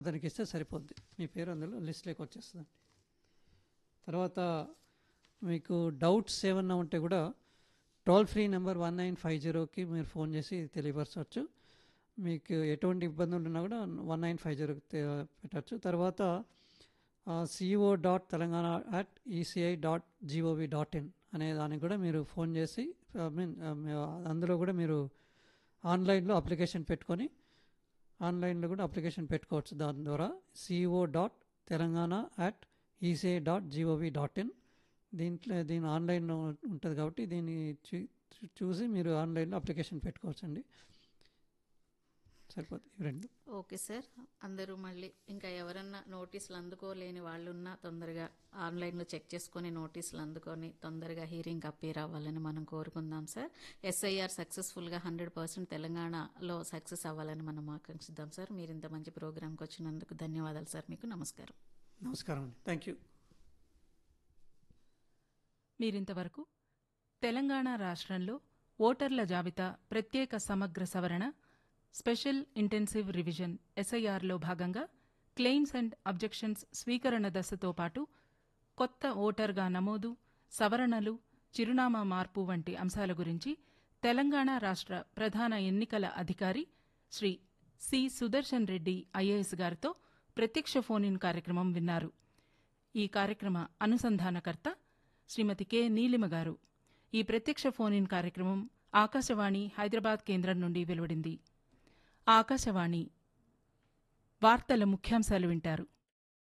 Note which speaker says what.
Speaker 1: దానికి ఇస్తే సరిపోద్ది మీ పేరు అందులో లిస్ట్లోకి వచ్చేస్తుంది తర్వాత మీకు డౌట్స్ ఏమన్నా ఉంటే కూడా toll free number one nine five జీరోకి మీరు ఫోన్ చేసి తెలియపరచవచ్చు మీకు ఎటువంటి ఇబ్బందులు ఉన్నా కూడా వన్ నైన్ ఫైవ్ జీరోకి పెట్టచ్చు తర్వాత CEO dot Telangana at ECI dot gov dot in అనే దానికి కూడా మీరు ఫోన్ చేసి ఐ మీన్ అందులో కూడా మీరు ఆన్లైన్లో అప్లికేషన్ పెట్టుకొని ఆన్లైన్లో కూడా అప్లికేషన్ పెట్టుకోవచ్చు దాని ద్వారా CEO dot Telangana at ECI dot gov dot in దీంట్లో దీని ఆన్లైన్లో ఉంటుంది కాబట్టి దీన్ని చూ- చూ- చూసి మీరు ఆన్లైన్లో అప్లికేషన్ పెట్టుకోవచ్చండి సరిపోతుంది ఇవి రెండు
Speaker 2: ఓకే సార్ అందరూ మళ్ళీ ఇంకా ఎవరన్నా నోటీసులు అందుకోలేని వాళ్ళు ఉన్నా తొందరగా ఆన్లైన్లో చెక్ చేసుకొని నోటీసులు అందుకొని తొందరగా హీరింగ్ అప్పీర్ అవ్వాలని మనం కోరుకుందాం సార్ ఎస్ఐఆర్ సక్సెస్ఫుల్గా హండ్రెడ్ పర్సెంట్ తెలంగాణలో సక్సెస్ అవ్వాలని మనం ఆకాంక్షిద్దాం సార్ మీరు ఇంత మంచి ప్రోగ్రామ్కి వచ్చినందుకు ధన్యవాదాలు సార్ మీకు నమస్కారం
Speaker 1: నమస్కారం అండి థ్యాంక్ యూ
Speaker 3: మీరింతవరకు తెలంగాణ రాష్ట్రంలో ఓటర్ల జాబితా ప్రత్యేక సమగ్ర సవరణ స్పెషల్ ఇంటెన్సివ్ రివిజన్ ఎస్ఐఆర్లో భాగంగా క్లెయిమ్స్ అండ్ అబ్జెక్షన్స్ స్వీకరణ దశతో పాటు కొత్త ఓటర్గా నమోదు సవరణలు చిరునామా మార్పు వంటి అంశాల గురించి తెలంగాణ రాష్ట్ర ప్రధాన ఎన్నికల అధికారి శ్రీ సి సుదర్శన్ రెడ్డి ఐఏఎస్ గారితో ప్రత్యక్ష ఫోన్ ఇన్ కార్యక్రమం విన్నారు ఈ కార్యక్రమ అనుసంధానకర్త శ్రీమతి కె నీలిమ గారు ఈ ప్రత్యక్ష ఫోన్ ఇన్ కార్యక్రమం ఆకాశవాణి హైదరాబాద్ కేంద్రం నుండి వెలువడింది ఆకాశవాణి వార్తల ముఖ్యాంశాలు వింటారు